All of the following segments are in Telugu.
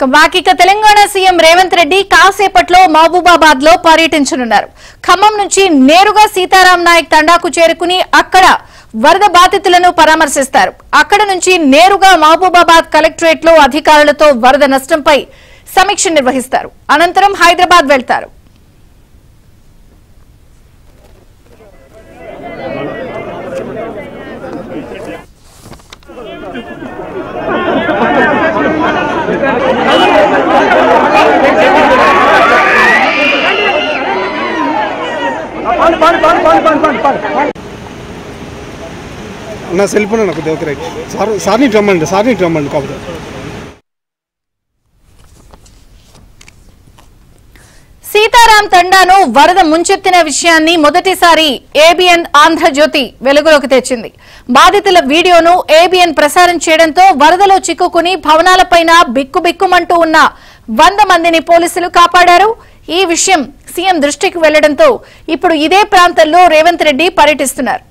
బాకిక తెలంగాణ సీఎం రేవంత్ రెడ్డి కాసేపట్లో మహబూబాబాద్ లో పర్యటించనున్నారు ఖమ్మం నుంచి నేరుగా సీతారాం నాయక్ తండాకు చేరుకుని అక్కడ వరద బాధితులను పరామర్శిస్తారు అక్కడ నుంచి నేరుగా మహబూబాబాద్ కలెక్టరేట్ లో అధికారులతో వరద నష్టంపై సమీక్ష నిర్వహిస్తారు అనంతరం హైదరాబాద్ వెళ్తారు నా సెల్ ఫోన్ నాకు కొద్దిగా రైట్ సార్ సార్ని ఇటు రమ్మండి సార్ని ఇటు రమ్మండి కాకపోతే సీతారాం తండాను వరద ముంచెత్తిన విషయాన్ని మొదటిసారి ఏబిఎన్ ఆంధ్రజ్యోతి వెలుగులోకి తెచ్చింది బాధితుల వీడియోను ఏబిఎన్ ప్రసారం చేయడంతో వరదలో చిక్కుకుని భవనాలపైన బిక్కుబిక్కుమంటూ ఉన్న వంద మందిని పోలీసులు కాపాడారు ఈ విషయం సీఎం దృష్టికి వెళ్లడంతో ఇప్పుడు ఇదే ప్రాంతంలో రేవంత్ రెడ్డి పర్యటిస్తున్నారు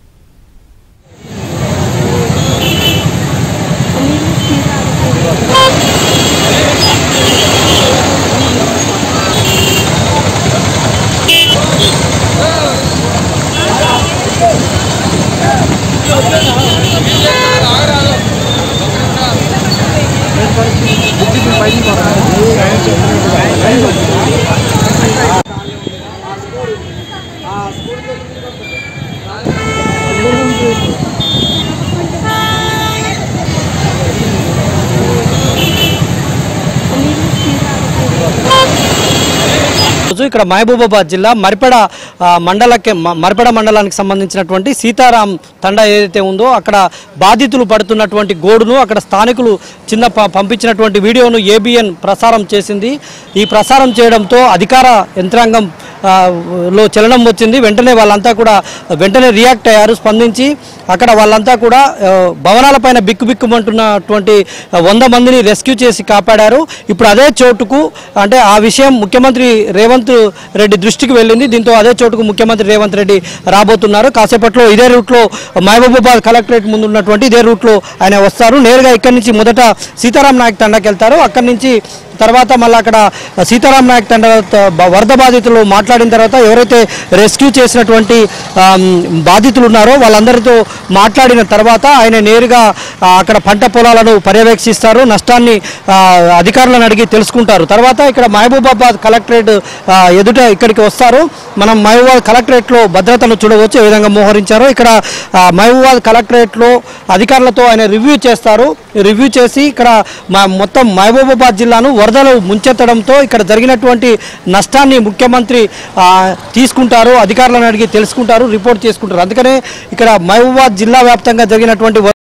రోజు ఇక్కడ మహబూబాబాద్ జిల్లా మరిపెడ ఆ, మండలకి మ- మరిపెడ మండలానికి సంబంధించినటువంటి సీతారాం తండా ఏదైతే ఉందో అక్కడ బాధితులు పడుతున్నటువంటి గోడును అక్కడ స్థానికులు చిన్న ప- పంపించినటువంటి వీడియోను ఏబిఎన్ ప్రసారం చేసింది ఈ ప్రసారం చేయడంతో అధికార యంత్రాంగం ఆ, లో చలనం వచ్చింది వెంటనే వాళ్ళంతా కూడా వెంటనే రియాక్ట్ అయ్యారు స్పందించి అక్కడ వాళ్ళంతా కూడా ఆ, భవనాలపైన బిక్కుబిక్కుమంటున్నటువంటి వంద మందిని రెస్క్యూ చేసి కాపాడారు ఇప్పుడు అదే చోటుకు అంటే ఆ విషయం ముఖ్యమంత్రి రేవంత్ రెడ్డి దృష్టికి వెళ్ళింది దీంతో అదే చోటుకు ముఖ్యమంత్రి రేవంత్ రెడ్డి రాబోతున్నారు కాసేపట్లో ఇదే రూట్లో మహబూబాబాద్ కలెక్టరేట్ ముందు ఉన్నటువంటి ఇదే రూట్లో ఆయన వస్తారు నేరుగా ఇక్కడి నుంచి మొదట సీతారాం నాయక్ తండాకి వెళ్తారు అక్కడి నుంచి తర్వాత మళ్ళీ అక్కడ సీతారాం నాయక్ తండ బ- వరద బాధితులు మాట్లాడిన తర్వాత ఎవరైతే రెస్క్యూ చేసినటువంటి ఆమ్, బాధితులు ఉన్నారో వాళ్ళందరితో మాట్లాడిన తర్వాత ఆయన నేరుగా ఆ, అక్కడ పంట పొలాలను పర్యవేక్షిస్తారు నష్టాన్ని ఆ, అధికారులను అడిగి తెలుసుకుంటారు తర్వాత ఇక్కడ మహబూబాబాద్ కలెక్టరేట్ ఆ, ఎదుట ఇక్కడికి వస్తారు మనం మహబూబాబాద్ కలెక్టరేట్లో భద్రతను చూడవచ్చు ఏ విధంగా మోహరించారో ఇక్కడ ఆ, మహబూబాబాద్ కలెక్టరేట్లో అధికారులతో ఆయన రివ్యూ చేస్తారు రివ్యూ చేసి ఇక్కడ మా మొత్తం మహబూబాబాద్ జిల్లాను వరదలు ముంచెత్తడంతో ఇక్కడ జరిగినటువంటి నష్టాన్ని ముఖ్యమంత్రి ఆ, తీసుకుంటారు అధికారులను అడిగి తెలుసుకుంటారు రిపోర్ట్ చేసుకుంటారు అందుకనే ఇక్కడ మహబూబాబాద్ జిల్లా వ్యాప్తంగా జరిగినటువంటి